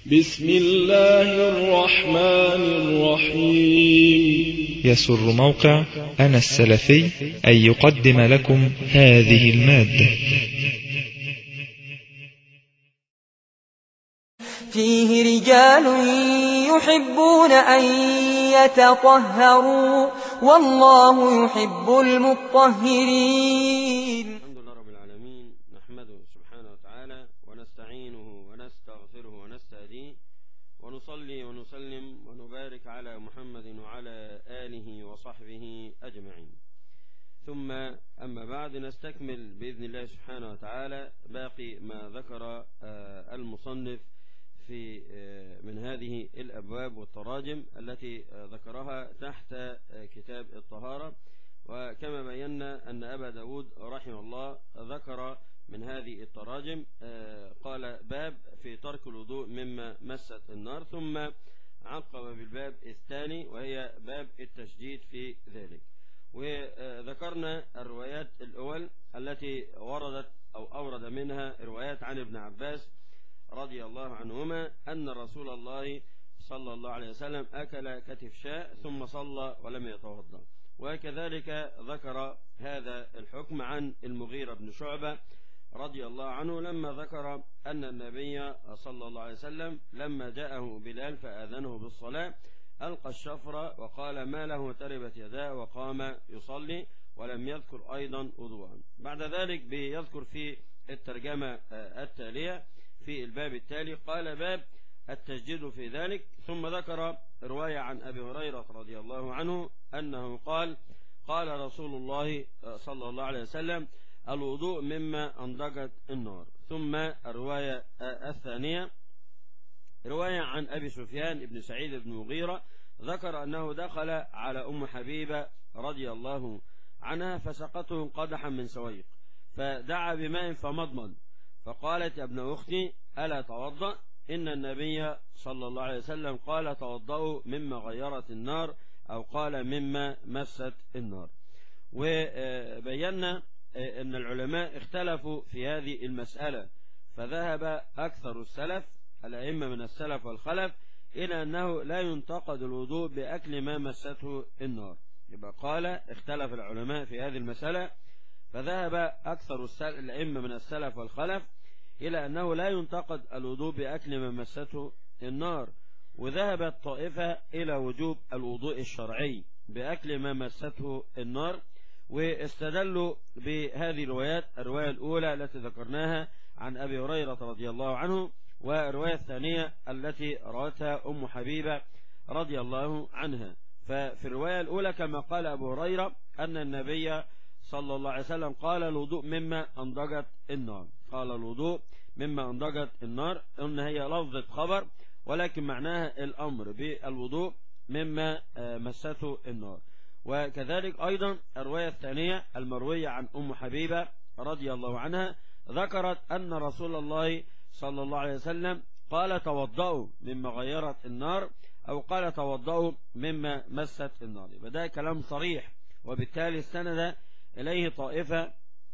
بسم الله الرحمن الرحيم يسر موقع أنا السلفي أن يقدم لكم هذه المادة فيه رجال يحبون أن يتطهروا والله يحب المطهرين الحمد لله رب العالمين نحمده سبحانه وتعالى ونستعينه ونستغفره ونستهديه ونصلي ونسلم ونبارك على محمد وعلى آله وصحبه أجمعين ثم أما بعد نستكمل بإذن الله سبحانه وتعالى باقي ما ذكر آه، المصنف في آه، من هذه الأبواب والتراجم التي آه، ذكرها تحت آه، كتاب الطهارة وكما بينا أن أبا داود رحمه الله ذكر من هذه التراجم آه، قال باب في ترك الوضوء مما مست النار ثم عقب بالباب الثاني وهي باب التشديد في ذلك وذكرنا الروايات الأول التي وردت أو أورد منها روايات عن ابن عباس رضي الله عنهما أن رسول الله صلى الله عليه وسلم أكل كتف شاء ثم صلى ولم يتوضأ وكذلك ذكر هذا الحكم عن المغيرة بن شعبة رضي الله عنه لما ذكر أن النبي صلى الله عليه وسلم لما جاءه بلال فآذنه بالصلاة ألقى الشفر وقال ما له تربت يداه وقام يصلي ولم يذكر أيضا وضوءا بعد ذلك بيذكر في الترجمة آه، التالية في الباب التالي قال باب التجديد في ذلك ثم ذكر رواية عن أبي هريرة رضي الله عنه أنه قال قال رسول الله صلى الله عليه وسلم الوضوء مما أنضجت النار ثم الرواية الثانية رواية عن أبي سفيان بن سعيد بن مغيرة ذكر أنه دخل على أم حبيبة رضي الله عنها فسقته قدحا من سويق فدعا بماء فمضمض فقالت يا ابن أختي ألا توضأ إن النبي صلى الله عليه وسلم قال توضأوا مما غيرت النار أو قال مما مست النار وبينا أن العلماء اختلفوا في هذه المسألة فذهب أكثر السلف الأئمة من السلف والخلف إلى أنه لا ينتقد الوضوء بأكل ما مسته النار يبقى قال اختلف العلماء في هذه المسألة فذهب أكثر السل- الأئمة من السلف والخلف إلى أنه لا ينتقد الوضوء بأكل ما مسته النار وذهبت طائفة إلى وجوب الوضوء الشرعي بأكل ما مسته النار واستدلوا بهذه الروايات الرواية الأولى التي ذكرناها عن أبي هريرة رضي الله عنه والرواية الثانية التي روتها أم حبيبة رضي الله عنها ففي الرواية الأولى كما قال أبو هريرة أن النبي صلى الله عليه وسلم قال الوضوء مما أنضجت النار قال الوضوء مما أنضجت النار إن هي لفظة خبر ولكن معناها الأمر بالوضوء مما آه، مسته النار وكذلك أيضا الرواية الثانية المروية عن أم حبيبة رضي الله عنها ذكرت أن رسول الله صلى الله عليه وسلم قال توضأوا مما غيرت النار أو قال توضأوا مما مست النار يبقى ده كلام صريح وبالتالي استند إليه طائفة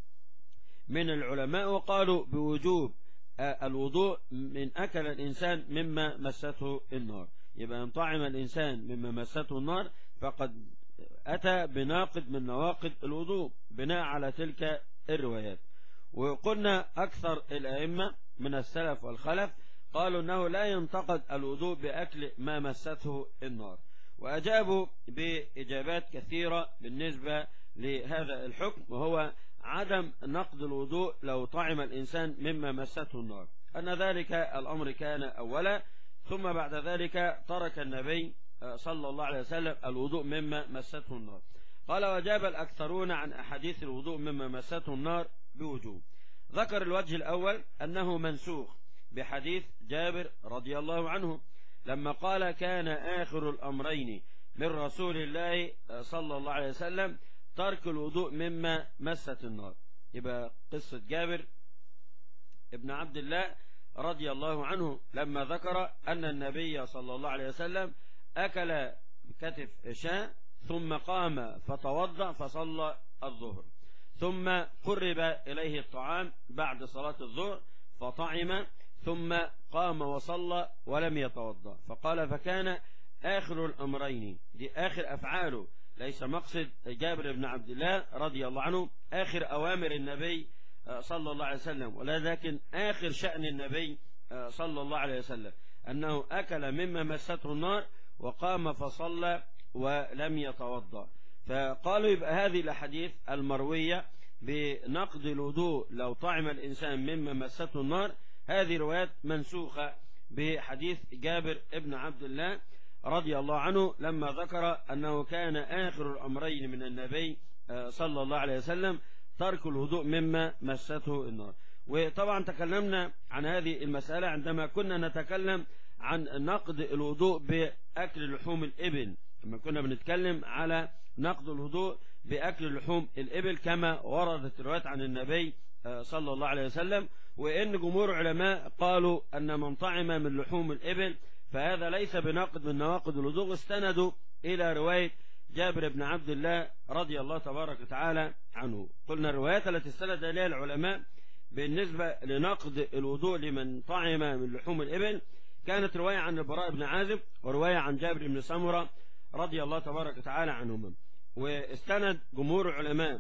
من العلماء وقالوا بوجوب آه، الوضوء من أكل الإنسان مما مسته النار يبقى إن طعم الإنسان مما مسته النار فقد أتى بناقض من نواقض الوضوء بناء على تلك الروايات وقلنا أكثر الأئمة من السلف والخلف قالوا أنه لا ينتقد الوضوء بأكل ما مسته النار وأجابوا بإجابات كثيرة بالنسبة لهذا الحكم وهو عدم نقد الوضوء لو طعم الإنسان مما مسته النار أن ذلك الأمر كان أولا ثم بعد ذلك ترك النبي صلى الله عليه وسلم الوضوء مما مسته النار قال وجاب الأكثرون عن أحاديث الوضوء مما مسته النار بوجوب ذكر الوجه الأول أنه منسوخ بحديث جابر رضي الله عنه لما قال كان آخر الأمرين من رسول الله صلى الله عليه وسلم ترك الوضوء مما مست النار يبقى قصة جابر ابن عبد الله رضي الله عنه لما ذكر أن النبي صلى الله عليه وسلم أكل كتف شاء ثم قام فتوضأ فصلى الظهر ثم قرب إليه الطعام بعد صلاة الظهر فطعم ثم قام وصلى ولم يتوضا فقال فكان آخر الأمرين دي آخر أفعاله ليس مقصد جابر بن عبد الله رضي الله عنه آخر أوامر النبي صلى الله عليه وسلم ولكن آخر شأن النبي صلى الله عليه وسلم أنه أكل مما مسته النار وقام فصلى ولم يتوضأ فقالوا يبقى هذه الأحاديث المروية بنقض الوضوء لو طعم الإنسان مما مسته النار هذه روايات منسوخة بحديث جابر ابن عبد الله رضي الله عنه لما ذكر أنه كان آخر الأمرين من النبي صلى الله عليه وسلم ترك الوضوء مما مسته النار وطبعا تكلمنا عن هذه المسألة عندما كنا نتكلم عن نقد الوضوء بأكل لحوم الإبل لما كنا بنتكلم على نقد الوضوء بأكل لحوم الإبل كما وردت الروايات عن النبي صلى الله عليه وسلم وإن جمهور علماء قالوا أن من طعم من لحوم الإبل فهذا ليس بنقد من نواقض الوضوء واستندوا إلى رواية جابر بن عبد الله رضي الله تبارك وتعالى عنه قلنا الروايات التي استند إليها العلماء بالنسبة لنقد الوضوء لمن طعم من لحوم الإبل كانت رواية عن البراء بن عازب ورواية عن جابر بن سمرة رضي الله تبارك وتعالى عنهما واستند جمهور العلماء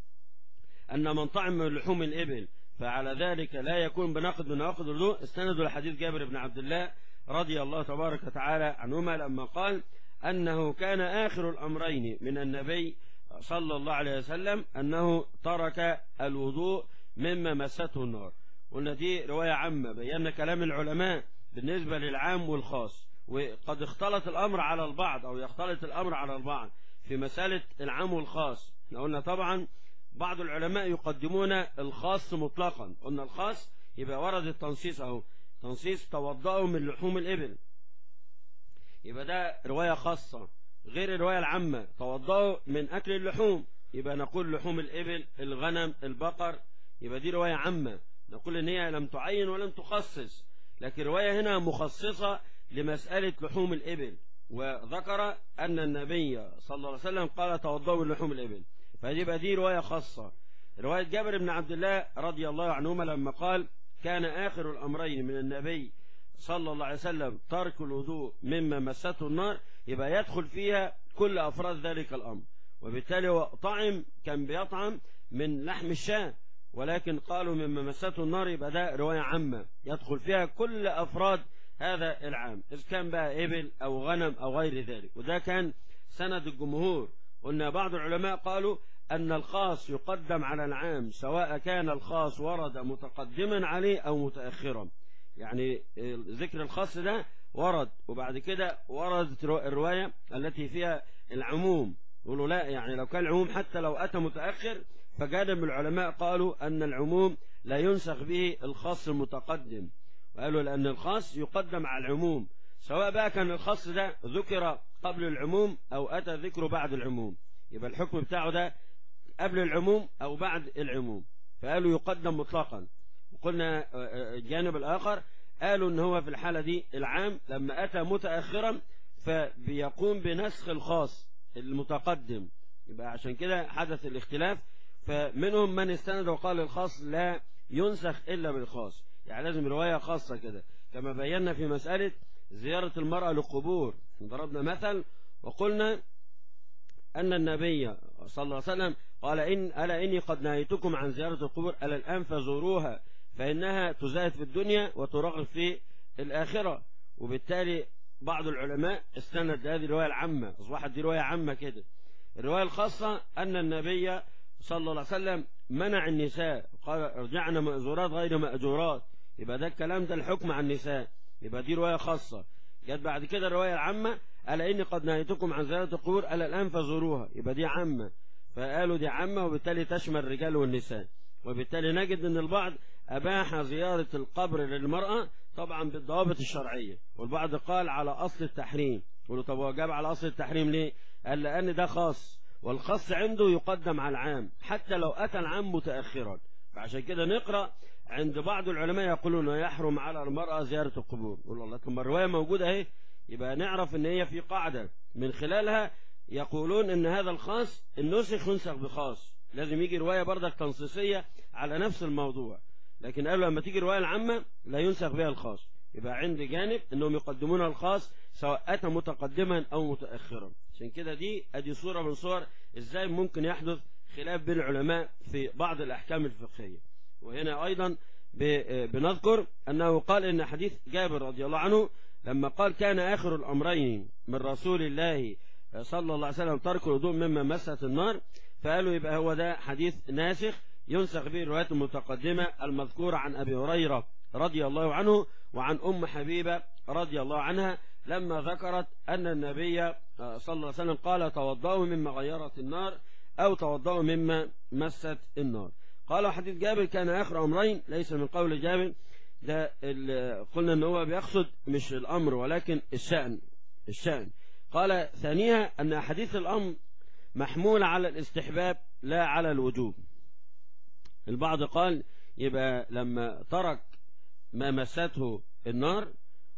أن من طعم من لحوم الإبل فعلى ذلك لا يكون بنقد من نواقض الوضوء استندوا لحديث جابر بن عبد الله رضي الله تبارك وتعالى عنهما لما قال أنه كان آخر الأمرين من النبي صلى الله عليه وسلم أنه ترك الوضوء مما مسته النار قلنا دي رواية عامة بينا كلام العلماء بالنسبة للعام والخاص وقد اختلط الأمر على البعض أو يختلط الأمر على البعض في مسألة العام والخاص احنا قلنا طبعا بعض العلماء يقدمون الخاص مطلقا قلنا الخاص يبقى ورد التنصيص اهو تنصيص توضأوا من لحوم الإبل يبقى ده رواية خاصة غير الرواية العامة توضأوا من أكل اللحوم يبقى نقول لحوم الإبل الغنم البقر يبقى دي رواية عامة نقول إن هي لم تعين ولم تخصص لكن رواية هنا مخصصة لمسألة لحوم الإبل وذكر أن النبي صلى الله عليه وسلم قال توضأوا من لحوم الإبل فيبقى دي رواية خاصة رواية جابر بن عبد الله رضي الله عنهما لما قال كان آخر الأمرين من النبي صلى الله عليه وسلم ترك الوضوء مما مسته النار يبقى يدخل فيها كل أفراد ذلك الأمر وبالتالي هو طعم كان بيطعم من لحم الشاة ولكن قالوا مما مسته النار يبقى ده رواية عامة يدخل فيها كل أفراد هذا العام إذا كان بقى إبل أو غنم أو غير ذلك وده كان سند الجمهور قلنا بعض العلماء قالوا أن الخاص يقدم على العام سواء كان الخاص ورد متقدما عليه أو متأخرا يعني ذكر الخاص ده ورد وبعد كده وردت الرواية التي فيها العموم يقولوا لا يعني لو كان العموم حتى لو أتى متأخر فجانب العلماء قالوا أن العموم لا ينسخ به الخاص المتقدم وقالوا لأن الخاص يقدم على العموم سواء بقى كان الخاص ده ذكر قبل العموم أو أتى ذكره بعد العموم يبقى الحكم بتاعه ده قبل العموم أو بعد العموم فقالوا يقدم مطلقا وقلنا الجانب الآخر قالوا ان هو في الحالة دي العام لما أتى متأخرا فبيقوم بنسخ الخاص المتقدم يبقى عشان كده حدث الاختلاف فمنهم من استند وقال الخاص لا ينسخ إلا بالخاص يعني لازم رواية خاصة كده كما بينا في مسألة زيارة المرأة للقبور ضربنا مثل وقلنا أن النبي صلى الله عليه وسلم قال إن ألا إني قد نهيتكم عن زيارة القبور ألا الآن فزوروها فإنها تزاهد في الدنيا وترغب في الآخرة وبالتالي بعض العلماء استند هذه الرواية العامة أصبحت دي رواية عامة كده الرواية الخاصة أن النبي صلى الله عليه وسلم منع النساء قال ارجعنا مأزورات غير مأجورات يبقى ده الكلام ده الحكم عن النساء يبقى دي رواية خاصة جت بعد كده الرواية العامة ألا إني قد نهيتكم عن زيارة القبور ألا الآن فزوروها يبقى دي عامة فقالوا دي عامة وبالتالي تشمل الرجال والنساء وبالتالي نجد أن البعض أباح زيارة القبر للمرأة طبعا بالضوابط الشرعية والبعض قال على أصل التحريم قالوا طب هو جاب على أصل التحريم ليه قال لأن ده خاص والخاص عنده يقدم على العام حتى لو أتى العام متأخرا فعشان كده نقرأ عند بعض العلماء يقولون يحرم على المرأة زيارة القبور يقول الله لكن الرواية موجودة اهي يبقى نعرف ان هي في قاعدة من خلالها يقولون ان هذا الخاص النسخ ينسخ بخاص لازم يجي رواية بردك تنصيصية على نفس الموضوع لكن قالوا لما تيجي الرواية العامة لا ينسخ بها الخاص يبقى عندي جانب انهم يقدمون الخاص سواء اتى متقدما او متاخرا عشان كده دي ادي صوره من صور ازاي ممكن يحدث خلاف بين العلماء في بعض الاحكام الفقهيه وهنا ايضا بنذكر انه قال ان حديث جابر رضي الله عنه لما قال كان اخر الامرين من رسول الله صلى الله عليه وسلم ترك الوضوء مما مست النار فقالوا يبقى هو ده حديث ناسخ ينسخ به الروايات المتقدمه المذكوره عن ابي هريره رضي الله عنه وعن أم حبيبة رضي الله عنها لما ذكرت أن النبي صلى الله عليه وسلم قال توضأوا مما غيرت النار أو توضأوا مما مست النار قال حديث جابر كان آخر أمرين ليس من قول جابر ده قلنا أنه هو بيقصد مش الأمر ولكن الشأن الشأن قال ثانيها أن حديث الأمر محمول على الاستحباب لا على الوجوب البعض قال يبقى لما ترك ما مسته النار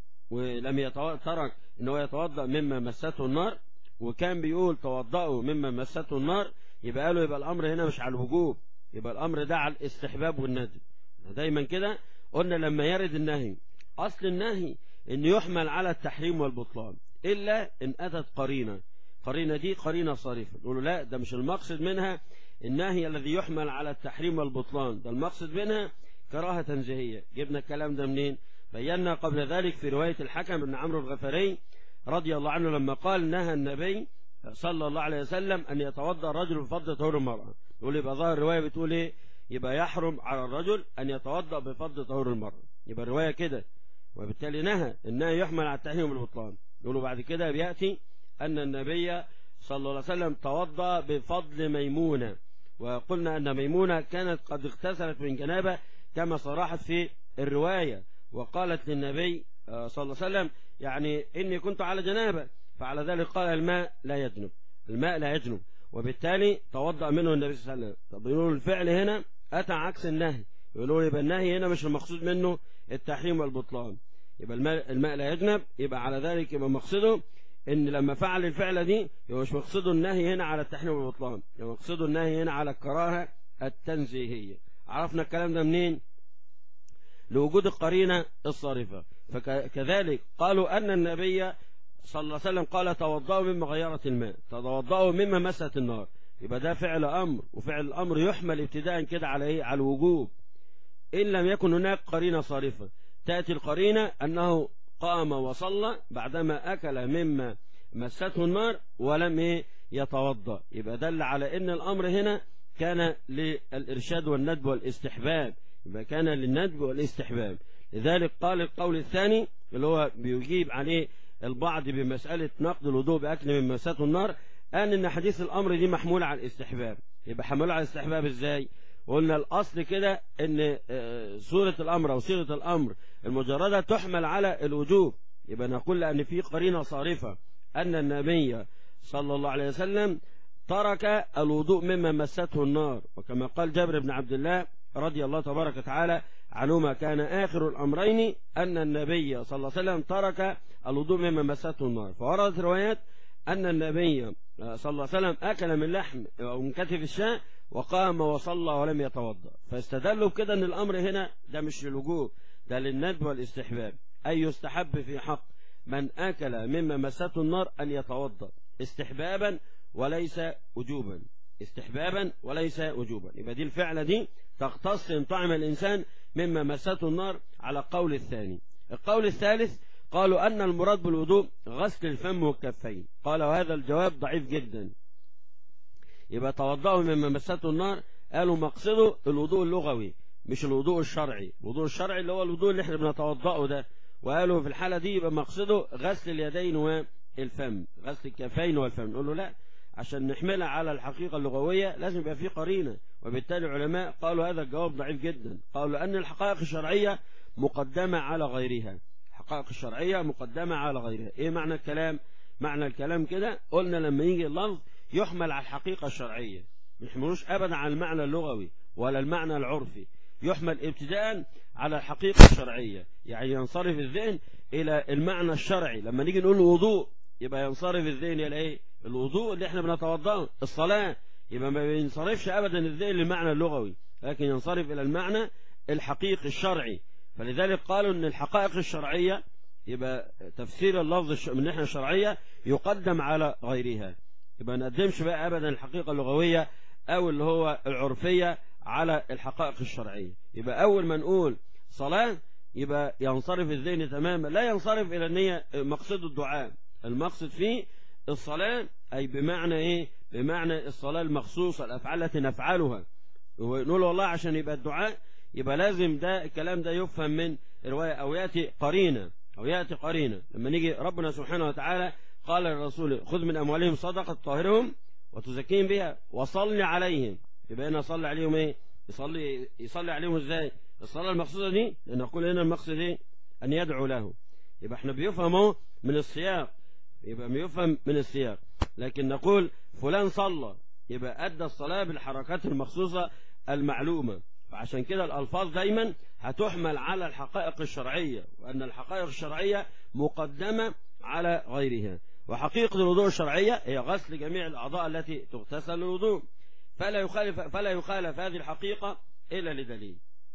ولم يتو... ترك ان هو يتوضا مما مسته النار وكان بيقول توضأوا مما مسته النار يبقى قالوا يبقى الامر هنا مش على الوجوب يبقى الامر ده على الاستحباب والندب دايما كده قلنا لما يرد النهي اصل النهي ان يحمل على التحريم والبطلان الا ان اتت قرينه قرينه دي قرينه صارفه نقول لا ده مش المقصد منها النهي الذي يحمل على التحريم والبطلان ده المقصد منها كراهة تنزيهية جبنا الكلام ده منين بينا قبل ذلك في رواية الحكم بن عمرو الغفاري رضي الله عنه لما قال نهى النبي صلى الله عليه وسلم أن يتوضأ الرجل بفضل طهور المرأة يقول يبقى ظاهر الرواية بتقول إيه يبقى يحرم على الرجل أن يتوضأ بفضل طهور المرأة يبقى الرواية كده وبالتالي نهى النهي يحمل على التحريم والبطلان يقولوا بعد كده بيأتي أن النبي صلى الله عليه وسلم توضأ بفضل ميمونة وقلنا أن ميمونة كانت قد اغتسلت من جنابة كما صرحت في الرواية وقالت للنبي صلى الله عليه وسلم يعني إني كنت على جنابة فعلى ذلك قال الماء لا يجنب الماء لا يجنب وبالتالي توضأ منه النبي صلى الله عليه وسلم طب يقولوا الفعل هنا أتى عكس النهي يقولوا يبقى النهي هنا مش المقصود منه التحريم والبطلان يبقى الماء, الماء لا يجنب يبقى على ذلك يبقى مقصده ان لما فعل الفعلة دي يبقى مش مقصده النهي هنا على التحريم والبطلان يبقى مقصده النهي هنا على الكراهة التنزيهية عرفنا الكلام ده منين لوجود القرينة الصارفة فكذلك قالوا أن النبي صلى الله عليه وسلم قال توضأوا مما غيرت الماء توضأوا مما مست النار يبقى ده فعل أمر وفعل الأمر يحمل ابتداء كده على إيه على الوجوب إن لم يكن هناك قرينة صارفة تأتي القرينة أنه قام وصلى بعدما أكل مما مسته النار ولم إيه يتوضأ يبقى دل على أن الأمر هنا كان للإرشاد والندب والاستحباب يبقى كان للندب والاستحباب لذلك قال القول الثاني اللي هو بيجيب عليه البعض بمسألة نقد الوضوء بأكل من مساته النار قال إن حديث الأمر دي محمول على الاستحباب يبقى حمله على الاستحباب إزاي قلنا الأصل كده إن سورة الأمر أو صيغة الأمر المجردة تحمل على الوجوب يبقى نقول لأن في قرينة صارفة أن النبي صلى الله عليه وسلم ترك الوضوء مما مسته النار وكما قال جابر بن عبد الله رضي الله تبارك وتعالى عنهما كان آخر الأمرين أن النبي صلى الله عليه وسلم ترك الوضوء مما مسته النار فوردت روايات أن النبي صلى الله عليه وسلم أكل من لحم أو من كتف الشاة وقام وصلى ولم يتوضأ فاستدلوا بكده أن الأمر هنا ده مش للوجوب ده للندب والاستحباب أي يستحب في حق من أكل مما مسته النار أن يتوضأ استحبابا وليس وجوبا استحبابا وليس وجوبا يبقى دي الفعلة دي تختص إن طعم الإنسان مما مسته النار على القول الثاني القول الثالث قالوا أن المراد بالوضوء غسل الفم والكفين قال وهذا الجواب ضعيف جدا يبقى توضأوا مما مسته النار قالوا مقصده الوضوء اللغوي مش الوضوء الشرعي الوضوء الشرعي اللي هو الوضوء اللي احنا بنتوضأه ده وقالوا في الحالة دي يبقى مقصده غسل اليدين والفم غسل الكفين والفم نقول له لا عشان نحملها على الحقيقة اللغوية لازم يبقى في قرينة وبالتالي العلماء قالوا هذا الجواب ضعيف جدا قالوا أن الحقائق الشرعية مقدمة على غيرها الحقائق الشرعية مقدمة على غيرها إيه معنى الكلام معنى الكلام كده قلنا لما يجي اللفظ يحمل على الحقيقة الشرعية ما يحملوش أبدا على المعنى اللغوي ولا المعنى العرفي يحمل ابتداء على الحقيقة الشرعية يعني ينصرف الذهن إلى المعنى الشرعي لما نيجي نقول وضوء يبقى ينصرف الذهن إلى إيه الوضوء اللي احنا بنتوضاه الصلاة يبقى ما ينصرفش أبدا الذهن للمعنى اللغوي لكن ينصرف إلى المعنى الحقيقي الشرعي فلذلك قالوا ان الحقائق الشرعية يبقى تفسير اللفظ الش- من الناحية الشرعية يقدم على غيرها يبقى ما نقدمش بقى ابدا الحقيقة اللغوية او اللي هو العرفية على الحقائق الشرعية يبقى اول ما نقول صلاة يبقى ينصرف الذهن تماما لا ينصرف الى النية مقصد الدعاء المقصد فيه الصلاة اي بمعنى ايه بمعنى الصلاة المخصوصة الافعال التي نفعلها ونقول والله عشان يبقى الدعاء يبقى لازم ده الكلام ده يفهم من رواية او ياتي قرينة او ياتي قرينة لما نيجي ربنا سبحانه وتعالى قال للرسول خذ من اموالهم صدقة طاهرهم وتزكيهم بها وصل عليهم يبقى هنا صلي عليهم ايه يصلي يصلي عليهم ازاي الصلاة المقصودة دي لان نقول هنا المقصد ايه ان يدعو له يبقى احنا بيفهمه من السياق يبقى بيفهم من السياق لكن نقول فلان صلى يبقى ادى الصلاة بالحركات المخصوصة المعلومة وعشان كده الألفاظ دايما هتحمل على الحقائق الشرعية وأن الحقائق الشرعية مقدمة على غيرها وحقيقة الوضوء الشرعية هي غسل جميع الأعضاء التي تغتسل للوضوء فلا يخالف فلا يخالف هذه الحقيقة إلا لدليل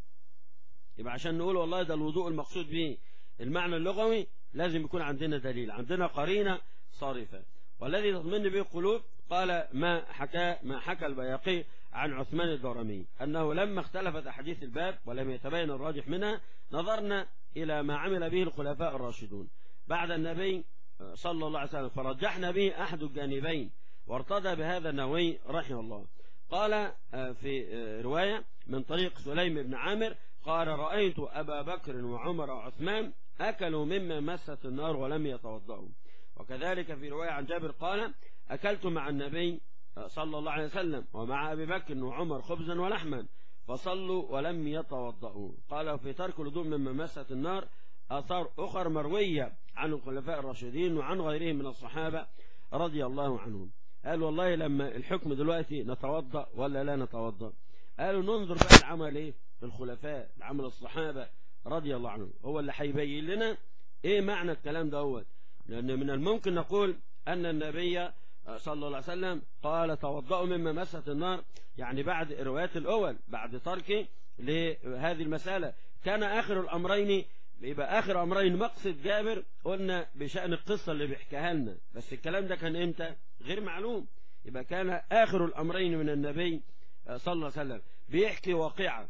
يبقى عشان نقول والله ده الوضوء المقصود به المعنى اللغوي لازم يكون عندنا دليل عندنا قرينة صارفة والذي تطمئن به القلوب قال ما حكى ما حكى البياقي عن عثمان الدارمي أنه لما اختلفت أحاديث الباب ولم يتبين الراجح منها نظرنا إلى ما عمل به الخلفاء الراشدون بعد النبي صلى الله عليه وسلم فرجحنا به أحد الجانبين وارتضى بهذا النووي رحمه الله قال في رواية من طريق سليم بن عامر قال رأيت أبا بكر وعمر وعثمان أكلوا مما مست النار ولم يتوضأوا وكذلك في رواية عن جابر قال أكلت مع النبي صلى الله عليه وسلم ومع أبي بكر وعمر خبزا ولحما فصلوا ولم يتوضأوا قال في ترك الوضوء مما مست النار آثار أخر مروية عن الخلفاء الراشدين وعن غيرهم من الصحابة رضي الله عنهم قال والله لما الحكم دلوقتي نتوضأ ولا لا نتوضأ قالوا ننظر بقى العمل ايه الخلفاء العمل الصحابة رضي الله عنهم هو اللي هيبين لنا ايه معنى الكلام دوت لأن من الممكن نقول أن النبي صلى الله عليه وسلم قال توضأوا مما مست النار يعني بعد روايات الأول بعد تركه لهذه المسألة كان آخر الأمرين يبقى آخر أمرين مقصد جابر قلنا بشأن القصة اللي بيحكيها لنا بس الكلام ده كان إمتى غير معلوم يبقى كان آخر الأمرين من النبي صلى الله عليه وسلم بيحكي واقعة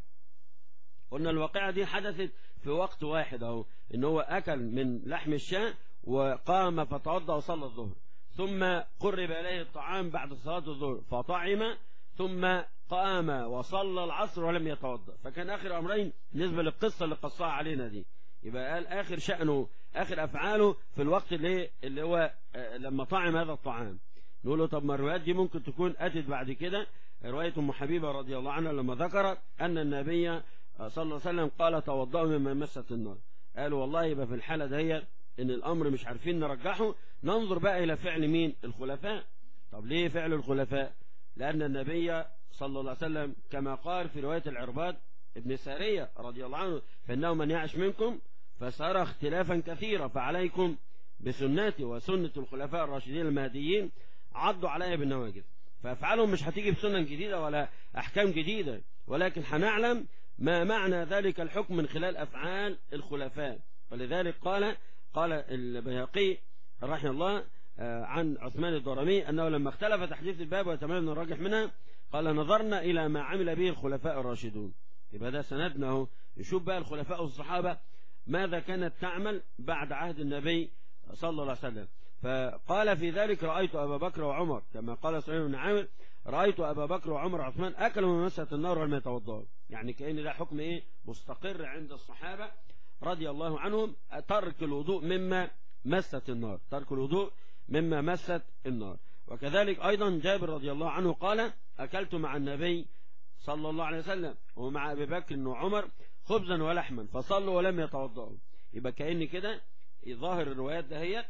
قلنا الواقعة دي حدثت في وقت واحد اهو ان هو اكل من لحم الشاة وقام فتوضا وصلى الظهر ثم قرب اليه الطعام بعد صلاه الظهر فطعم ثم قام وصلى العصر ولم يتوضا فكان اخر امرين بالنسبه للقصه اللي قصها علينا دي يبقى قال اخر شانه اخر افعاله في الوقت اللي اللي هو لما طعم هذا الطعام نقول له طب ما الروايات دي ممكن تكون اتت بعد كده روايه ام حبيبه رضي الله عنها لما ذكرت ان النبي صلى الله عليه وسلم قال توضأوا مما مست النار قالوا والله يبقى في الحالة دي ان الامر مش عارفين نرجحه ننظر بقى الى فعل مين الخلفاء طب ليه فعل الخلفاء لان النبي صلى الله عليه وسلم كما قال في رواية العرباد ابن سارية رضي الله عنه فانه من يعش منكم فسار اختلافا كثيرا فعليكم بسنتي وسنة الخلفاء الراشدين المهديين عضوا عليها بالنواجذ فافعالهم مش هتيجي بسنن جديدة ولا احكام جديدة ولكن هنعلم ما معنى ذلك الحكم من خلال أفعال الخلفاء ولذلك قال قال البيهقي رحمه الله عن عثمان الضرمي أنه لما اختلف تحديث الباب ويتمنى الراجح منها قال نظرنا إلى ما عمل به الخلفاء الراشدون يبقى ده سندنا اهو يشوف بقى الخلفاء والصحابة ماذا كانت تعمل بعد عهد النبي صلى الله عليه وسلم فقال في ذلك رأيت أبا بكر وعمر كما قال سعيد بن عامر رأيت أبا بكر وعمر وعثمان أكلوا من مسة النار ولم يتوضأوا يعني كأن ده حكم إيه مستقر عند الصحابة رضي الله عنهم ترك الوضوء مما مست النار ترك الوضوء مما مست النار وكذلك أيضا جابر رضي الله عنه قال أكلت مع النبي صلى الله عليه وسلم ومع أبي بكر وعمر خبزا ولحما فصلوا ولم يتوضأوا يبقى كأن كده ظاهر الروايات دهيت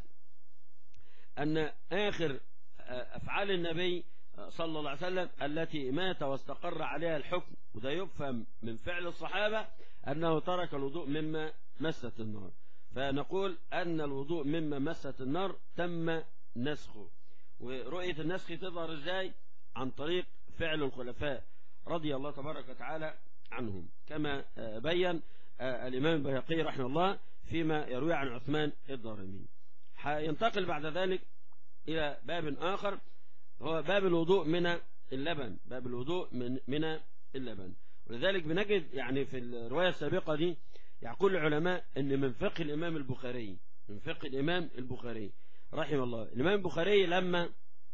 أن آخر أفعال النبي صلى الله عليه وسلم التي مات واستقر عليها الحكم وده يفهم من فعل الصحابة أنه ترك الوضوء مما مست النار فنقول أن الوضوء مما مست النار تم نسخه ورؤية النسخ تظهر ازاي عن طريق فعل الخلفاء رضي الله تبارك وتعالى عنهم كما بين الإمام البيهقي رحمه الله فيما يروي عن عثمان الضارمي ينتقل بعد ذلك إلى باب آخر هو باب الوضوء من اللبن باب الوضوء من من اللبن ولذلك بنجد يعني في الرواية السابقة دي يقول العلماء ان من فقه الإمام البخاري من فقه الإمام البخاري رحمه الله الإمام البخاري لما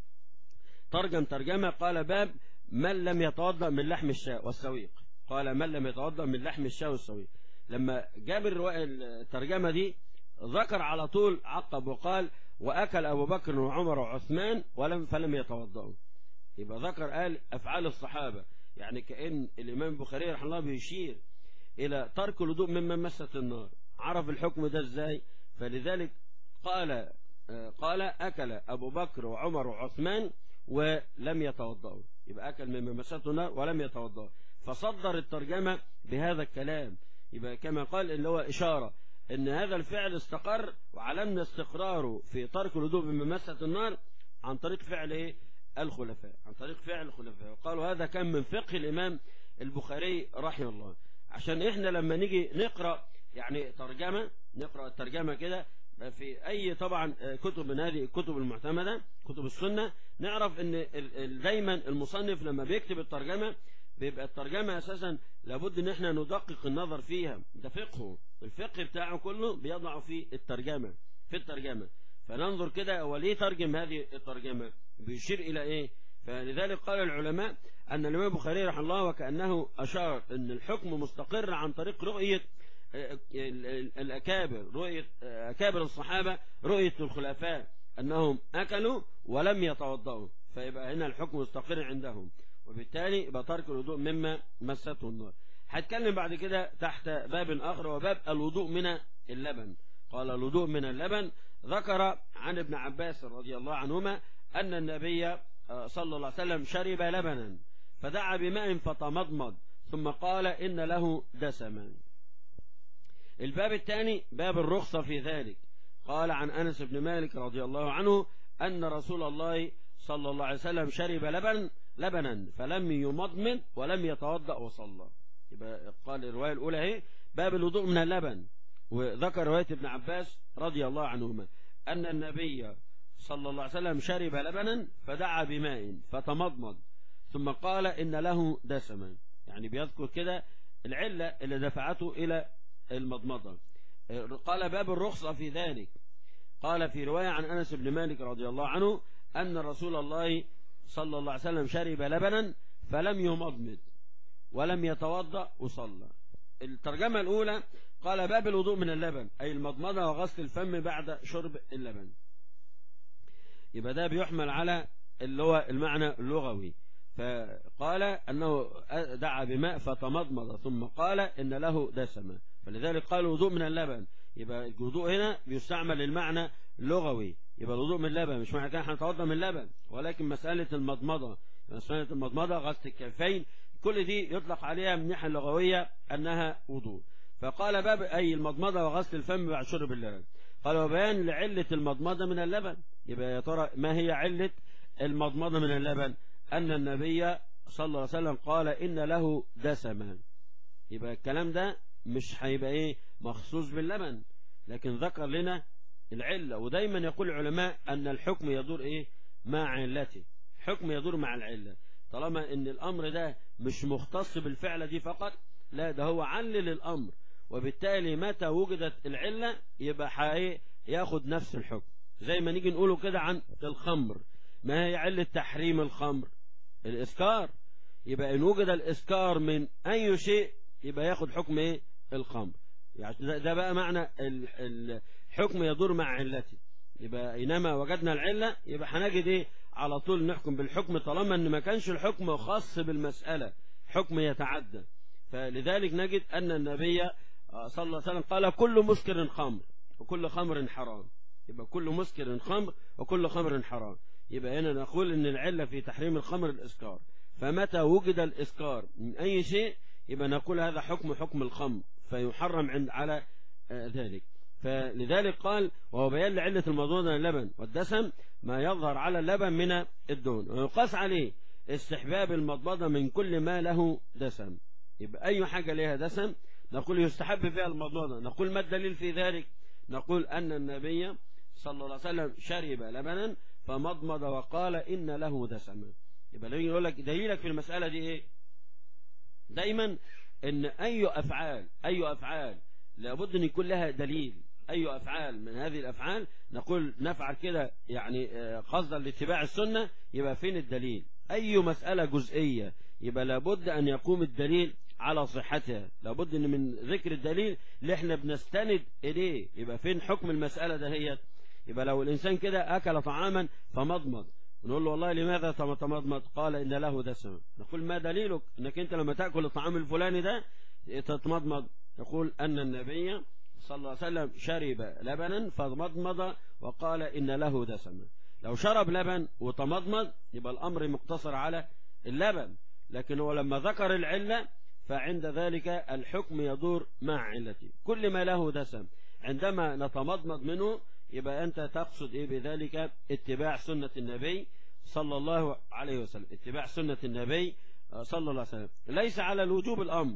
ترجم ترجمة قال باب من لم يتوضأ من لحم الشاء والسويق قال من لم يتوضأ من لحم الشاء والسويق لما جاب الترجمة دي ذكر على طول عقب وقال وأكل أبو بكر وعمر وعثمان ولم فلم يتوضأوا يبقى ذكر قال أفعال الصحابة يعني كأن الإمام البخاري رحمه الله بيشير إلى ترك الوضوء ممن مست النار عرف الحكم ده إزاي فلذلك قال قال أكل أبو بكر وعمر وعثمان ولم يتوضأوا يبقى أكل ممن مسته النار ولم يتوضأوا فصدر الترجمة بهذا الكلام يبقى كما قال اللي هو إشارة ان هذا الفعل استقر وعلمنا استقراره في ترك الوضوء بممسة النار عن طريق فعل ايه الخلفاء عن طريق فعل الخلفاء وقالوا هذا كان من فقه الامام البخاري رحمه الله عشان احنا لما نيجي نقرأ يعني ترجمة نقرأ الترجمة كده في اي طبعا كتب من هذه الكتب المعتمدة كتب السنة نعرف ان دايما المصنف لما بيكتب الترجمة بيبقى الترجمة اساسا لابد ان احنا ندقق النظر فيها ده فقهه الفقه بتاعه كله بيضع في الترجمة في الترجمة فننظر كده هو ليه ترجم هذه الترجمة بيشير الى ايه فلذلك قال العلماء ان الامام البخاري رحمه الله وكانه اشار ان الحكم مستقر عن طريق رؤيه الاكابر رؤيه اكابر الصحابه رؤيه الخلفاء انهم اكلوا ولم يتوضؤوا فيبقى هنا الحكم مستقر عندهم وبالتالي يبقى ترك الوضوء مما مسته النار هتكلم بعد كده تحت باب آخر وباب الوضوء من اللبن قال الوضوء من اللبن ذكر عن ابن عباس رضي الله عنهما أن النبي صلى الله عليه وسلم شرب لبنا فدعا بماء فتمضمض ثم قال إن له دسما الباب الثاني باب الرخصة في ذلك قال عن أنس بن مالك رضي الله عنه أن رسول الله صلى الله عليه وسلم شرب لبن لبنا فلم يمضمض ولم يتوضأ وصلى يبقى قال الرواية الأولى اهي باب الوضوء من اللبن وذكر رواية ابن عباس رضي الله عنهما أن النبي صلى الله عليه وسلم شرب لبنا فدعا بماء فتمضمض ثم قال إن له دسما يعني بيذكر كده العلة اللي دفعته إلى المضمضة قال باب الرخصة في ذلك قال في رواية عن أنس بن مالك رضي الله عنه أن رسول الله صلى الله عليه وسلم شرب لبنا فلم يمضمض ولم يتوضأ وصلى الترجمة الأولى قال باب الوضوء من اللبن أي المضمضة وغسل الفم بعد شرب اللبن يبقى ده بيحمل على اللي هو المعنى اللغوي فقال أنه دعا بماء فتمضمض ثم قال إن له دسمة فلذلك قال الوضوء من اللبن يبقى الوضوء هنا بيستعمل المعنى اللغوي يبقى الوضوء من اللبن مش معنى كده هنتوضا من اللبن ولكن مسألة المضمضة مسألة المضمضة غسل الكفين كل دي يطلق عليها من الناحية اللغوية أنها وضوء فقال باب أي المضمضة وغسل الفم بعد شرب اللبن قال وبيان لعلة المضمضة من اللبن يبقى يا ترى ما هي علة المضمضة من اللبن أن النبي صلى الله عليه وسلم قال إن له دسما يبقى الكلام ده مش هيبقى ايه مخصوص باللبن لكن ذكر لنا العلة ودايما يقول العلماء أن الحكم يدور ايه مع علته حكم يدور مع العلة طالما ان الامر ده مش مختص بالفعلة دي فقط لا ده هو علل الامر وبالتالي متى وجدت العلة يبقى ايه ياخد نفس الحكم زي ما نيجي نقوله كده عن الخمر ما هي علة تحريم الخمر الاسكار يبقى ان وجد الاسكار من اي شيء يبقى ياخد حكم ايه الخمر يعني ده بقى معنى الحكم يدور مع علته يبقى اينما وجدنا العلة يبقى هنجد ايه على طول نحكم بالحكم طالما ان ما كانش الحكم خاص بالمسألة حكم يتعدى فلذلك نجد ان النبي صلى الله عليه وسلم قال كل مسكر خمر وكل خمر حرام يبقى كل مسكر خمر وكل خمر حرام يبقى هنا نقول ان العلة في تحريم الخمر الاسكار فمتى وجد الاسكار من اي شيء يبقى نقول هذا حكم حكم الخمر فيحرم عند على ذلك فلذلك قال وهو بيان لعلة الموضوع من اللبن والدسم ما يظهر على اللبن من الدهن ويقاس عليه استحباب المضمضة من كل ما له دسم يبقى أي حاجة لها دسم نقول يستحب فيها المضمضة نقول ما الدليل في ذلك نقول أن النبي صلى الله عليه وسلم شرب لبنا فمضمض وقال إن له دسما يبقى لو يقول لك دليلك في المسألة دي إيه دايما ان اي افعال اي افعال لابد ان يكون لها دليل اي افعال من هذه الافعال نقول نفعل كده يعني قصدا لاتباع السنه يبقى فين الدليل اي مساله جزئيه يبقى لابد ان يقوم الدليل على صحتها لابد ان من ذكر الدليل اللي احنا بنستند اليه يبقى فين حكم المساله دهيت يبقى لو الانسان كده اكل طعاما فمضمض نقول له والله لماذا تمضمض قال إن له دسم نقول ما دليلك أنك أنت لما تأكل الطعام الفلاني ده تتمضمض يقول أن النبي صلى الله عليه وسلم شرب لبنا فمضمض وقال إن له دسم لو شرب لبن وتمضمض يبقى الأمر مقتصر على اللبن لكن هو لما ذكر العلة فعند ذلك الحكم يدور مع علته كل ما له دسم عندما نتمضمض منه يبقى أنت تقصد إيه بذلك اتباع سنة النبي صلى الله عليه وسلم اتباع سنة النبي صلى الله عليه وسلم ليس على الوجوب الأمر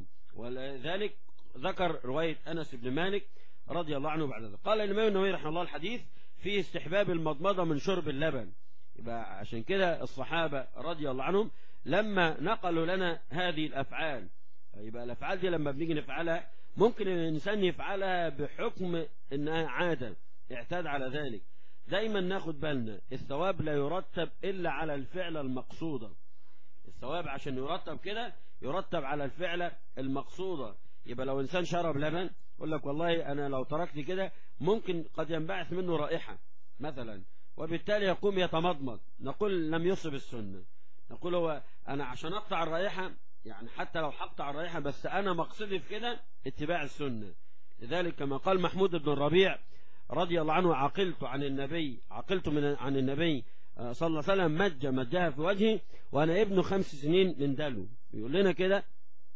ولذلك ذكر رواية أنس بن مالك رضي الله عنه بعد ذلك قال الإمام النووي رحمه الله الحديث في استحباب المضمضة من شرب اللبن يبقى عشان كده الصحابة رضي الله عنهم لما نقلوا لنا هذه الأفعال يبقى الأفعال دي لما بنيجي نفعلها ممكن الإنسان يفعلها بحكم إنها عادة اعتاد على ذلك دايما ناخد بالنا الثواب لا يرتب إلا على الفعل المقصودة الثواب عشان يرتب كده يرتب على الفعل المقصودة يبقى لو إنسان شرب لبن يقول لك والله أنا لو تركت كده ممكن قد ينبعث منه رائحة مثلا وبالتالي يقوم يتمضمض نقول لم يصب السنة نقول هو أنا عشان أقطع الرائحة يعني حتى لو حقطع الرائحة بس أنا مقصدي في كده اتباع السنة لذلك كما قال محمود بن الربيع رضي الله عنه عقلت عن النبي عقلت من عن النبي صلى الله عليه وسلم مج مجها في وجهي وأنا ابن خمس سنين من دلو يقول لنا كده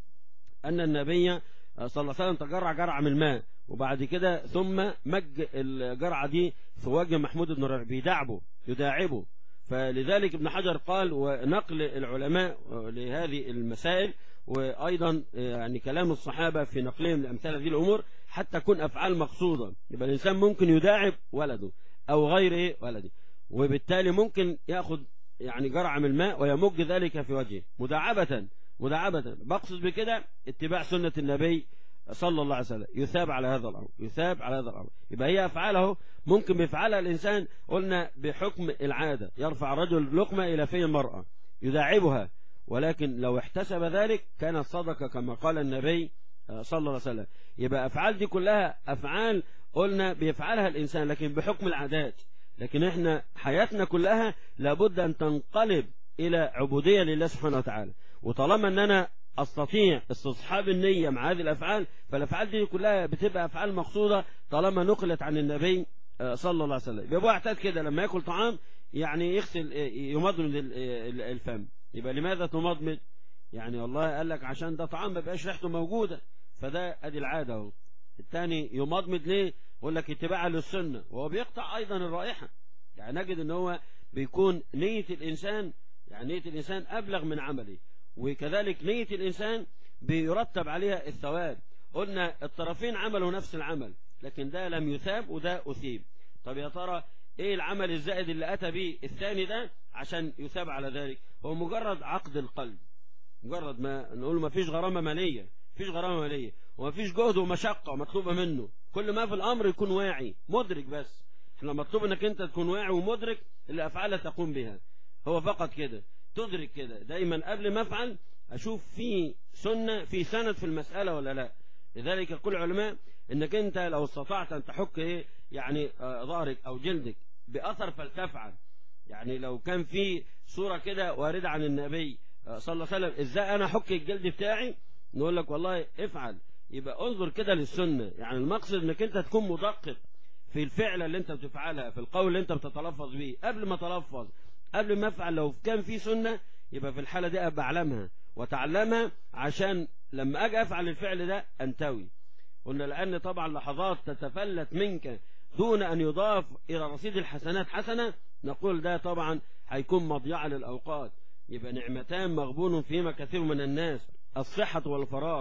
أن النبي صلى الله عليه وسلم تجرع جرعة من الماء وبعد كده ثم مج الجرعة دي في وجه محمود بن ربيع بيدعبه يداعبه فلذلك ابن حجر قال ونقل العلماء لهذه المسائل وأيضا يعني كلام الصحابة في نقلهم لأمثال هذه الأمور حتى تكون أفعال مقصودة يبقى الإنسان ممكن يداعب ولده أو غير ولده وبالتالي ممكن يأخذ يعني جرعة من الماء ويمج ذلك في وجهه مداعبة مداعبة بقصد بكده اتباع سنة النبي صلى الله عليه وسلم يثاب على هذا الأمر يثاب على هذا الأمر يبقى هي أفعاله ممكن بيفعلها الإنسان قلنا بحكم العادة يرفع رجل لقمة إلى في المرأة يداعبها ولكن لو احتسب ذلك كانت صدقة كما قال النبي صلى الله عليه وسلم يبقى أفعال دي كلها أفعال قلنا بيفعلها الإنسان لكن بحكم العادات لكن احنا حياتنا كلها لابد أن تنقلب إلى عبودية لله سبحانه وتعالى وطالما أن أنا أستطيع استصحاب النية مع هذه الأفعال فالأفعال دي كلها بتبقى أفعال مقصودة طالما نقلت عن النبي صلى الله عليه وسلم يبقى اعتاد كده لما يأكل طعام يعني يغسل يمضمض الفم يبقى لماذا تمضمض يعني والله قال لك عشان ده طعام ما بقاش ريحته موجودة فده ادي العادة اهو الثاني يمضمض ليه يقول لك اتباعا للسنة وهو بيقطع ايضا الرائحة يعني نجد ان هو بيكون نية الانسان يعني نية الانسان ابلغ من عمله وكذلك نية الانسان بيرتب عليها الثواب قلنا الطرفين عملوا نفس العمل لكن ده لم يثاب وده أثيب طب يا ترى ايه العمل الزائد اللي اتى به الثاني ده عشان يثاب على ذلك هو مجرد عقد القلب مجرد ما نقول ما فيش غرامة مالية فيش غرامة مالية وما فيش جهد ومشقة مطلوبة منه كل ما في الأمر يكون واعي مدرك بس احنا مطلوب انك انت تكون واعي ومدرك اللي أفعال تقوم بها هو فقط كده تدرك كده دايما قبل ما افعل اشوف في سنة في سند في المسألة ولا لا لذلك يقول العلماء انك انت لو استطعت ان تحك ايه يعني ظهرك او جلدك باثر فلتفعل يعني لو كان في صورة كده واردة عن النبي صلى الله عليه وسلم ازاي انا احك الجلد بتاعي نقول لك والله افعل يبقى انظر كده للسنة يعني المقصد انك انت تكون مدقق في الفعل اللي انت بتفعلها في القول اللي انت بتتلفظ به قبل ما تلفظ قبل ما افعل لو كان في سنة يبقى في الحالة دي ابقى اعلمها وتعلمها عشان لما اجي افعل الفعل ده انتوي قلنا لان طبعا لحظات تتفلت منك دون ان يضاف الى رصيد الحسنات حسنة نقول ده طبعا هيكون مضيعة للاوقات يبقى نعمتان مغبون فيما كثير من الناس الصحة والفراغ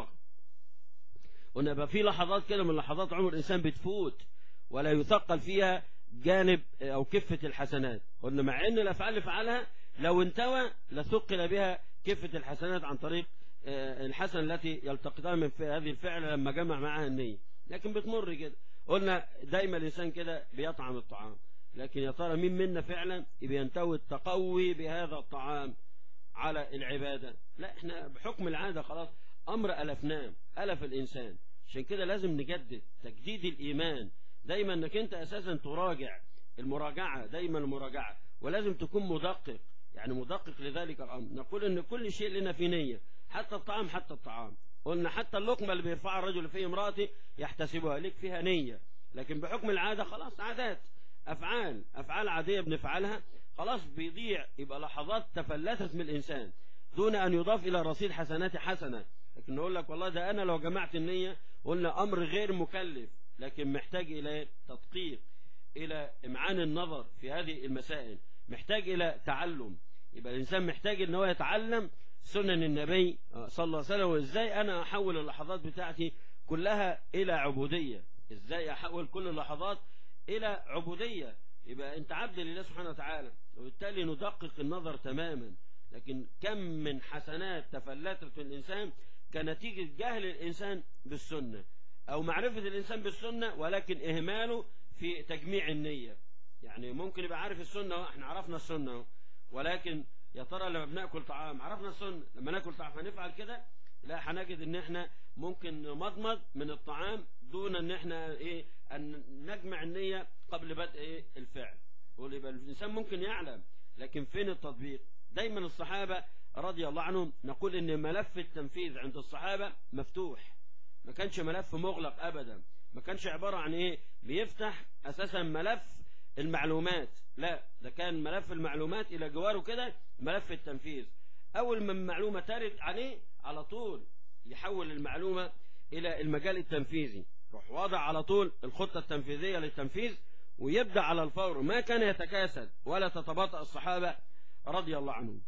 قلنا يبقى في لحظات كده من لحظات عمر الإنسان بتفوت ولا يثقل فيها جانب أو كفة الحسنات قلنا مع أن الأفعال اللي فعلها لو انتوى لثقل بها كفة الحسنات عن طريق الحسن التي يلتقطها من هذه الفعل لما جمع معها النية لكن بتمر كده قلنا دايما الإنسان كده بيطعم الطعام لكن يا ترى مين منا فعلا بينتوي التقوي بهذا الطعام على العبادة لا احنا بحكم العادة خلاص أمر ألفناه ألف الإنسان عشان كده لازم نجدد تجديد الإيمان دايما انك انت أساسا تراجع المراجعة دايما المراجعة ولازم تكون مدقق يعني مدقق لذلك الأمر نقول ان كل شيء لنا في نية حتى الطعام حتى الطعام قلنا حتى اللقمة اللي بيرفعها الرجل في امرأته يحتسبها لك فيها نية لكن بحكم العادة خلاص عادات أفعال أفعال عادية بنفعلها خلاص بيضيع يبقى لحظات تفلتت من الإنسان دون أن يضاف إلى رصيد حسنات حسنة لكن نقول لك والله ده أنا لو جمعت النية قلنا أمر غير مكلف لكن محتاج إلى تدقيق إلى إمعان النظر في هذه المسائل محتاج إلى تعلم يبقى الإنسان محتاج أن هو يتعلم سنن النبي صلى الله عليه وسلم وإزاي أنا أحول اللحظات بتاعتي كلها إلى عبودية إزاي أحول كل اللحظات إلى عبودية يبقى أنت عبد لله سبحانه وتعالى وبالتالي ندقق النظر تماما لكن كم من حسنات تفلتت الإنسان كنتيجة جهل الإنسان بالسنة أو معرفة الإنسان بالسنة ولكن إهماله في تجميع النية يعني ممكن يبقى عارف السنة احنا عرفنا السنة ولكن يا ترى لما بناكل طعام عرفنا السنة لما ناكل طعام هنفعل كده لا هنجد ان احنا ممكن نمضمض من الطعام دون ان احنا ايه ان نجمع النية قبل بدء ايه الفعل يبقى الانسان ممكن يعلم لكن فين التطبيق دايما الصحابة رضي الله عنهم نقول ان ملف التنفيذ عند الصحابة مفتوح ما كانش ملف مغلق ابدا ما كانش عبارة عن ايه بيفتح اساسا ملف المعلومات لا ده كان ملف المعلومات الى جواره كده ملف التنفيذ اول ما المعلومة ترد عليه على طول يحول المعلومة الى المجال التنفيذي روح واضع على طول الخطة التنفيذية للتنفيذ ويبدأ على الفور ما كان يتكاسل ولا تتباطأ الصحابة رضي الله عنهم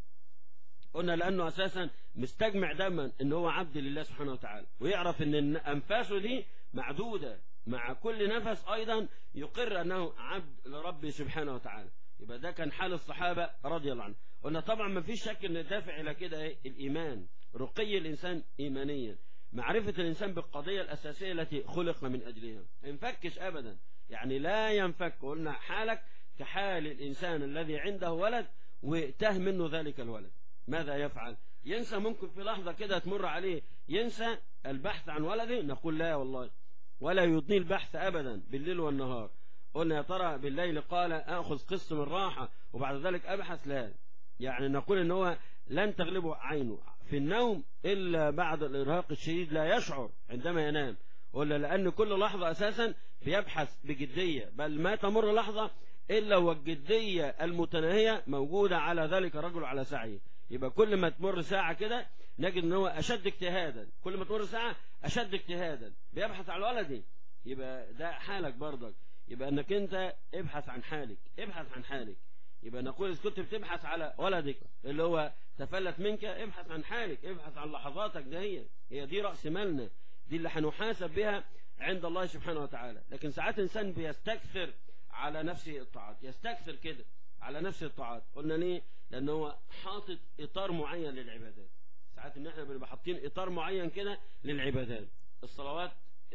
قلنا لأنه أساسا مستجمع دايما أنه هو عبد لله سبحانه وتعالى ويعرف أن أنفاسه دي معدودة مع كل نفس أيضا يقر أنه عبد لربه سبحانه وتعالى يبقى ده كان حال الصحابة رضي الله عنهم قلنا طبعا ما فيش شك أن الدافع إلى كده إيه؟ الإيمان رقي الإنسان إيمانيا معرفة الإنسان بالقضية الأساسية التي خلق من أجلها ما ينفكش أبدا يعني لا ينفك قلنا حالك كحال الإنسان الذي عنده ولد وتاه منه ذلك الولد ماذا يفعل ينسى ممكن في لحظة كده تمر عليه ينسى البحث عن ولده نقول لا والله ولا يضني البحث أبدا بالليل والنهار قلنا يا ترى بالليل قال أخذ قسط من راحة وبعد ذلك أبحث لا يعني نقول ان هو لن تغلبه عينه في النوم إلا بعد الإرهاق الشديد لا يشعر عندما ينام ولا لأن كل لحظة أساسا بيبحث بجدية بل ما تمر لحظة إلا والجدية المتناهية موجودة على ذلك الرجل على سعيه يبقى كل ما تمر ساعة كده نجد ان هو أشد اجتهادا كل ما تمر ساعة أشد اجتهادا بيبحث عن ولده يبقى ده حالك برضك يبقى انك انت ابحث عن حالك ابحث عن حالك يبقى نقول إذا كنت بتبحث على ولدك اللي هو تفلت منك ابحث عن حالك ابحث عن لحظاتك ده هي هي دي رأس مالنا دي اللي هنحاسب بها عند الله سبحانه وتعالى لكن ساعات الإنسان بيستكثر على نفسه الطاعات يستكثر كده على نفسه الطاعات قلنا ليه لأن هو حاطط إطار معين للعبادات ساعات إن احنا بنبقى حاطين إطار معين كده للعبادات الصلوات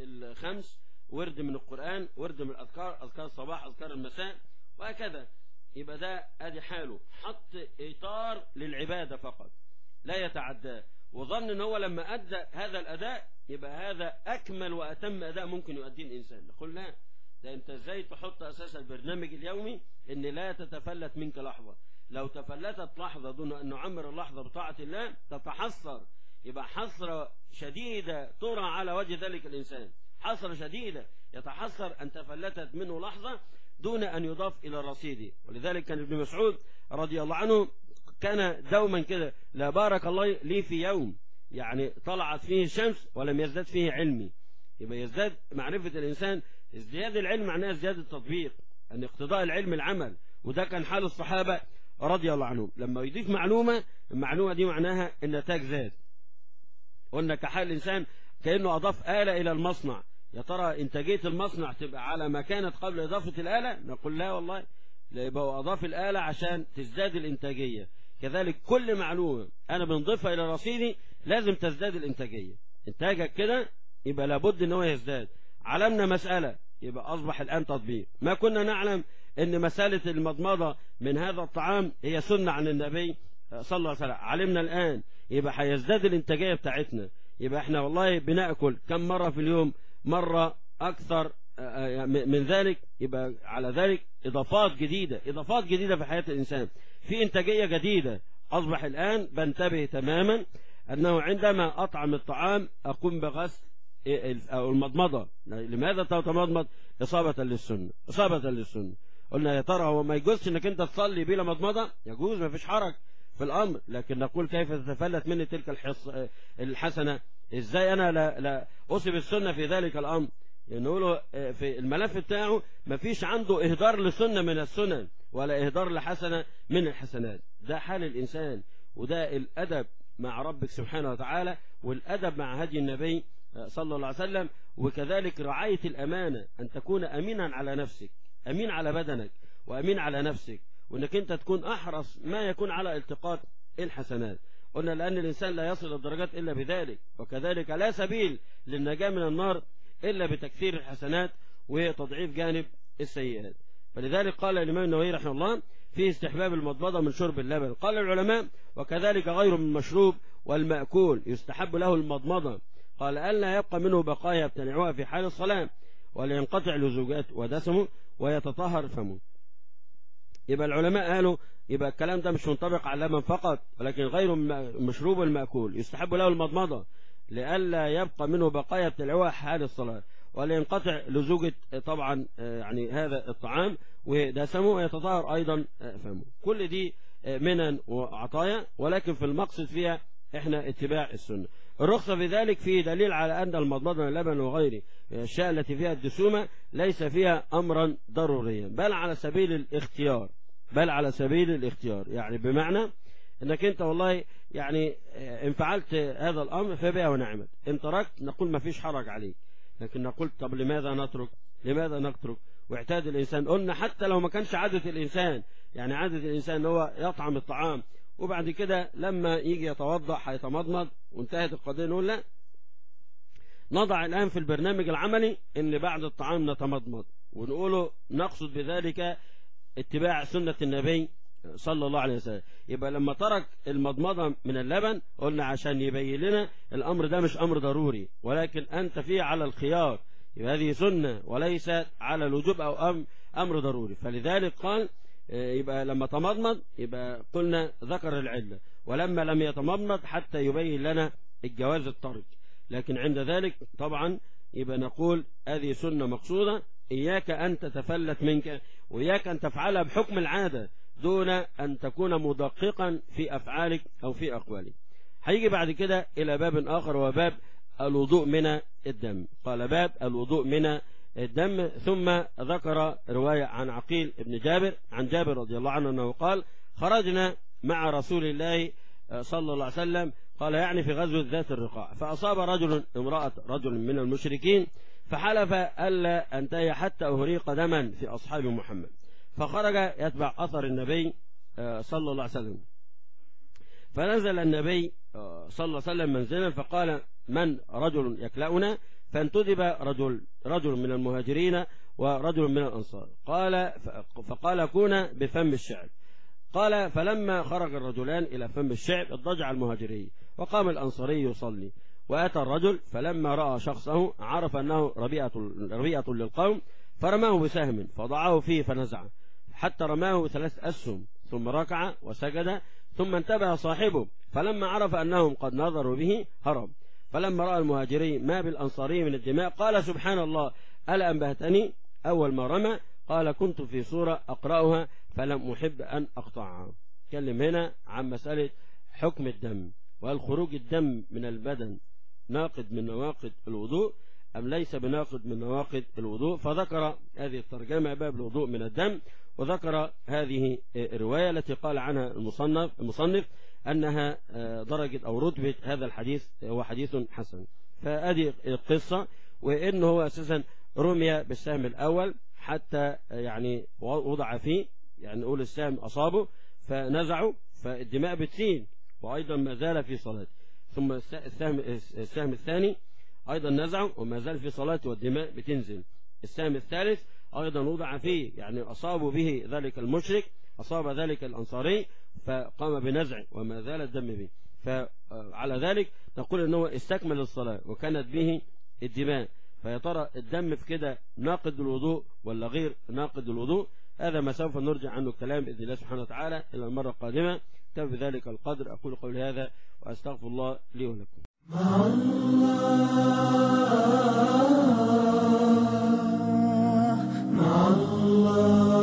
الخمس ورد من القرآن ورد من الأذكار أذكار الصباح أذكار المساء وهكذا يبقى ده ادي حاله حط اطار للعبادة فقط لا يتعداه وظن ان هو لما ادى هذا الاداء يبقى هذا اكمل واتم اداء ممكن يؤديه الانسان نقول لا ده انت ازاي تحط اساس البرنامج اليومي ان لا تتفلت منك لحظة لو تفلتت لحظة دون ان نعمر اللحظة بطاعة الله تتحسر يبقى حسرة شديدة ترى على وجه ذلك الانسان حسرة شديدة يتحسر ان تفلتت منه لحظة دون أن يضاف إلى رصيده ولذلك كان ابن مسعود رضي الله عنه كان دوما كده لا بارك الله لي في يوم يعني طلعت فيه الشمس ولم يزداد فيه علمي يبقى يزداد معرفة الإنسان ازدياد العلم معناه ازدياد التطبيق أن اقتضاء العلم العمل وده كان حال الصحابة رضي الله عنهم لما يضيف معلومة المعلومة دي معناها النتاج زاد قلنا كحال الإنسان كأنه أضاف آلة إلى المصنع يا ترى إنتاجية المصنع تبقى على ما كانت قبل إضافة الآلة نقول لا والله لا يبقى هو أضاف الآلة عشان تزداد الإنتاجية كذلك كل معلومة أنا بنضيفها إلى رصيدي لازم تزداد الإنتاجية إنتاجك كده يبقى لابد إن هو يزداد علمنا مسألة يبقى أصبح الآن تطبيق ما كنا نعلم أن مسألة المضمضة من هذا الطعام هي سنة عن النبي صلى الله عليه وسلم علمنا الآن يبقى هيزداد الإنتاجية بتاعتنا يبقى احنا والله بنأكل كم مرة في اليوم مرة أكثر من ذلك يبقى على ذلك إضافات جديدة إضافات جديدة في حياة الإنسان في إنتاجية جديدة أصبح الآن بنتبه تماما أنه عندما أطعم الطعام أقوم بغسل أو المضمضة لماذا تتمضمض إصابة للسنة إصابة للسنة قلنا يا ترى هو ما يجوزش انك انت تصلي بلا مضمضة يجوز ما فيش حرج في الأمر لكن نقول كيف تتفلت مني تلك الحص الحسنة ازاي انا لا, لا اصب السنة في ذلك الامر نقوله في الملف بتاعه ما فيش عنده اهدار لسنة من السنن ولا اهدار لحسنة من الحسنات ده حال الانسان وده الادب مع ربك سبحانه وتعالى والادب مع هدي النبي صلى الله عليه وسلم وكذلك رعاية الامانة ان تكون امينا على نفسك امين على بدنك وامين على نفسك وانك انت تكون احرص ما يكون على التقاط الحسنات قلنا لأن الإنسان لا يصل الدرجات إلا بذلك وكذلك لا سبيل للنجاة من النار إلا بتكثير الحسنات وتضعيف جانب السيئات فلذلك قال الإمام النووي رحمه الله في استحباب المضمضة من شرب اللبن قال العلماء وكذلك غير من المشروب والمأكول يستحب له المضمضة قال ألا يبقى منه بقايا يبتلعوها في حال الصلاة ولا ينقطع لزوجات ودسمه ويتطهر فمه يبقى العلماء قالوا يبقى الكلام ده مش منطبق على اللبن فقط ولكن غير المشروب المأكول يستحب له المضمضة لئلا يبقى منه بقايا ابتلعوها حال الصلاة ولا ينقطع لزوجة طبعا يعني هذا الطعام ودسمه ويتطهر أيضا فمه كل دي منن وعطايا ولكن في المقصد فيها احنا اتباع السنة الرخصة في ذلك فيه دليل على أن المضمضة من اللبن وغيره الأشياء التي فيها الدسومة ليس فيها أمرا ضروريا بل على سبيل الاختيار بل على سبيل الاختيار يعني بمعنى انك انت والله يعني ان فعلت هذا الامر فبها ونعمت ان تركت نقول ما فيش حرج عليك لكن نقول طب لماذا نترك لماذا نترك واعتاد الانسان قلنا حتى لو ما كانش عادة الانسان يعني عادة الانسان ان هو يطعم الطعام وبعد كده لما يجي يتوضا هيتمضمض وانتهت القضيه نقول لا نضع الان في البرنامج العملي ان بعد الطعام نتمضمض ونقوله نقصد بذلك اتباع سنة النبي صلى الله عليه وسلم يبقى لما ترك المضمضة من اللبن قلنا عشان يبين لنا الأمر ده مش أمر ضروري ولكن أنت فيه على الخيار يبقى هذه سنة وليست على الوجوب أو أم أمر ضروري فلذلك قال يبقى لما تمضمض يبقى قلنا ذكر العلة ولما لم يتمضمض حتى يبين لنا الجواز الترك لكن عند ذلك طبعا يبقى نقول هذه سنة مقصودة إياك أن تتفلت منك وإياك أن تفعلها بحكم العادة دون أن تكون مدققا في أفعالك أو في أقوالك هيجي بعد كده إلى باب آخر وهو باب الوضوء من الدم قال باب الوضوء من الدم ثم ذكر رواية عن عقيل بن جابر عن جابر رضي الله عنه أنه قال خرجنا مع رسول الله صلى الله عليه وسلم قال يعني في غزوة ذات الرقاع فأصاب رجل امرأة رجل من المشركين فحلف ألا أنتهي حتى أهريق دما في أصحاب محمد فخرج يتبع أثر النبي صلى الله عليه وسلم فنزل النبي صلى الله عليه وسلم منزلا فقال من رجل يكلأنا فانتدب رجل رجل من المهاجرين ورجل من الأنصار قال فقال كون بفم الشعب قال فلما خرج الرجلان إلى فم الشعب اضطجع المهاجري وقام الأنصاري يصلي وأتى الرجل فلما رأى شخصه عرف أنه ربيئة, ربيئة للقوم فرماه بسهم فضعه فيه فنزعه حتى رماه ثلاث أسهم ثم ركع وسجد ثم انتبه صاحبه فلما عرف أنهم قد نظروا به هرب فلما رأى المهاجري ما بالأنصاري من الدماء قال سبحان الله ألا أنبهتني أول ما رمى قال كنت في صورة أقرأها فلم أحب أن أقطعها تكلم هنا عن مسألة حكم الدم وهل خروج الدم من البدن ناقد من نواقد الوضوء أم ليس بناقد من نواقد الوضوء فذكر هذه الترجمة باب الوضوء من الدم وذكر هذه الرواية التي قال عنها المصنف, المصنف أنها درجة أو رتبة هذا الحديث هو حديث حسن فأدي القصة وإن هو أساسا رمي بالسهم الأول حتى يعني وضع فيه يعني نقول السهم أصابه فنزعه فالدماء بتسيل وأيضا ما زال في صلاته ثم السهم, السهم الثاني أيضا نزعه وما زال في صلاته والدماء بتنزل السهم الثالث أيضا وضع فيه يعني أصابوا به ذلك المشرك أصاب ذلك الأنصاري فقام بنزع وما زال الدم به فعلى ذلك نقول أنه استكمل الصلاة وكانت به الدماء فيا ترى الدم في كده ناقض الوضوء ولا غير ناقض الوضوء هذا ما سوف نرجع عنه الكلام بإذن الله سبحانه وتعالى إلى المرة القادمة كتب بذلك القدر أقول قولي هذا وأستغفر الله لي ولكم مع الله مع الله